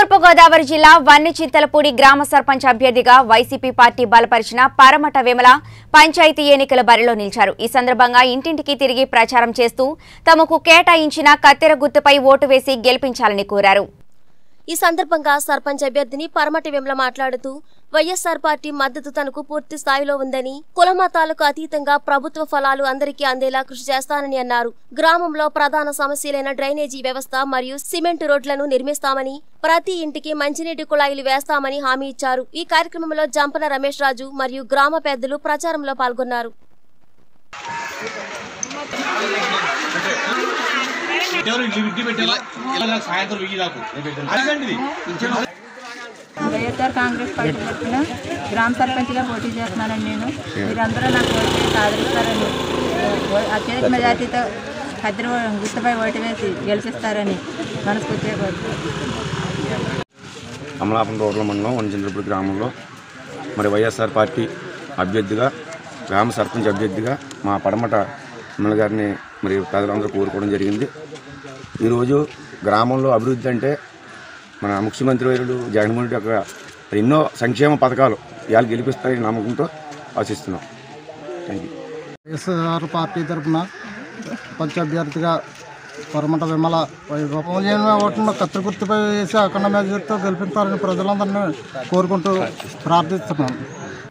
తూర్పుగోదావరి జిల్లా వన్నిచింతలపూడి గ్రామ సర్పంచ్ అభ్యర్థిగా వైసీపీ పార్టీ బలపరిచిన పరమట విమల పంచాయతీ ఎన్నికల బరిలో నిలిచారు ఈ సందర్భంగా ఇంటింటికి తిరిగి ప్రచారం చేస్తూ తమకు కేటాయించిన కత్తెర గుర్తుపై ఓటు వేసి గెలిపించాలని కోరారు ఈ సందర్భంగా సర్పంచ్ అభ్యర్థిని పరమటి విమల మాట్లాడుతూ వైఎస్ఆర్ పార్టీ మద్దతు తనకు పూర్తి స్థాయిలో ఉందని కులమతాలకు అతీతంగా ప్రభుత్వ ఫలాలు అందరికీ అందేలా కృషి చేస్తానని అన్నారు గ్రామంలో ప్రధాన సమస్యలైన డ్రైనేజీ వ్యవస్థ మరియు సిమెంట్ రోడ్లను నిర్మిస్తామని ప్రతి ఇంటికి మంచినీటి కుళాయిలు వేస్తామని హామీ ఇచ్చారు ఈ కార్యక్రమంలో జంపన రమేష్ రాజు మరియు గ్రామ పెద్దలు ప్రచారంలో పాల్గొన్నారు ఎవరు ఇల్లు ఇంటి పెట్టేలా ఇలా నాకు సాయంత్రం వెయ్యి నాకు అడగండి ఇది వైఎస్ఆర్ కాంగ్రెస్ పార్టీ తరఫున గ్రామ సర్పంచ్గా పోటీ చేస్తున్నానండి నేను మీరందరూ నాకు ఓటు వేసి ఆదరిస్తారని ఓ- అత్యధిక మెజార్టీతో కద్రి గుర్తుపై ఓటు వేసి గెలిపిస్తారని మనస్ఫూర్తిగా కోరుతున్నాను అమలాపురం రోడ్ల మండలం వనచంద్రపూడి గ్రామంలో మరి వైఎస్ఆర్ పార్టీ అభ్యర్థిగా గ్రామ సర్పంచ్ అభ్యర్థిగా మా పడమట ఎమ్మెల్యే గారిని మరి ప్రజలందరూ కోరుకోవడం జరిగింది ఈరోజు గ్రామంలో అభివృద్ధి అంటే మన ముఖ్యమంత్రి వైరుడు జగన్మోహన్ రెడ్డి యొక్క ఎన్నో సంక్షేమ పథకాలు ఇవాళ గెలిపిస్తారని నమ్మకంతో ఆశిస్తున్నాం థ్యాంక్ యూ వైఎస్ఆర్ పార్టీ తరఫున పంచ అభ్యర్థిగా పరమట విమల అమూల్యమైన ఓట్లను కత్తి గుర్తుపై వేసి అఖండ మెజార్టీతో గెలిపిస్తారని ప్రజలందరినీ కోరుకుంటూ ప్రార్థిస్తున్నాను